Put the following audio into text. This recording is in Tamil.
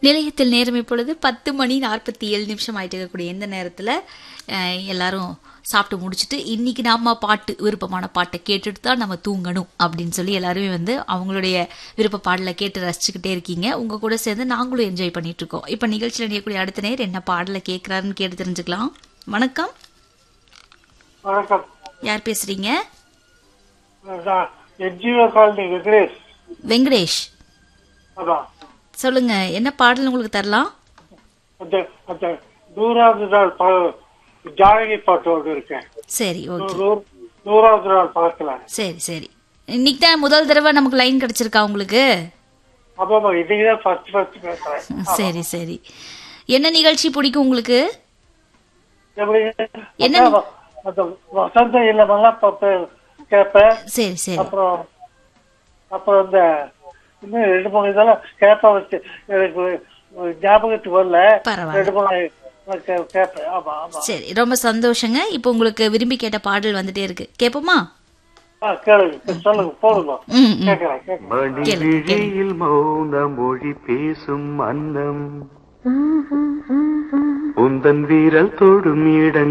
நிலையத்தில் நேரம் இப்பொழுது பத்து மணி நாற்பத்தி ஏழு நிமிஷம் ஆயிட்டு இருக்கக்கூடிய இந்த நேரத்தில் எல்லாரும் சாப்பிட்டு முடிச்சுட்டு இன்னைக்கு நாம பாட்டு விருப்பமான பாட்டை கேட்டுட்டு தான் நம்ம தூங்கணும் அப்படின்னு சொல்லி எல்லாருமே வந்து அவங்களுடைய விருப்ப பாடலை கேட்டு ரசிச்சுக்கிட்டே இருக்கீங்க உங்க கூட சேர்ந்து நாங்களும் என்ஜாய் பண்ணிட்டு இருக்கோம் இப்ப நிகழ்ச்சியில் நினைக்கக்கூடிய அடுத்த நேரம் என்ன பாடலை கேட்கறாருன்னு கேட்டு தெரிஞ்சுக்கலாம் வணக்கம் வணக்கம் யார் பேசுறீங்க நான் என்ஜிஓ காலனி வெங்கடேஷ் வெங்கடேஷ் அதான் சொல்லுங்க என்ன பாடல் உங்களுக்கு தரலாம் அந்த அந்த நூறாவது நாள் பா- ஜானகி பாட்டோடு இருக்கேன் சரி ஓகே நூறு- நூறாவது நாள் பார்க்கல சரி சரி இன்னைக்கு தான் முதல் தடவை நமக்கு லைன் கிடைச்சிருக்கா உங்களுக்கு ஆமாமா இன்னைக்கு தான் ஃபர்ஸ்ட் ஃபர்ஸ்ட் பேசுறேன் சரி சரி என்ன நிகழ்ச்சி பிடிக்கும் உங்களுக்கு எப்படி என்ன அதான் அந்த வசந்த இல்லமெல்லாம் பார்ப்பேன் கேட்பேன் சரி சரி அப்புறம் அப்புறம் இந்த இன்னும் ரெண்டு மூணு இதெல்லாம் கேட்பேன் வச்சு எனக்கு ஞாபகத்துக்கு வரல பரவாயில்ல. ரெண்டு மூணு நான் கே- கேட்பேன் ஆமா ஆமா சரி ரொம்ப சந்தோஷங்க இப்போ உங்களுக்கு விரும்பி கேட்ட பாடல் வந்துட்டே இருக்கு கேட்போமா ஆ கேளுங்க சொல்லுங்க போடுங்க ம் ம் கேட்கறேன் கேட்கறேன் கேளுங்க, கேளுங்க. மணிவிழியில் மௌன மொழி பேசும் அன்னம் உந்தன் வீரல் தொடும் இடம்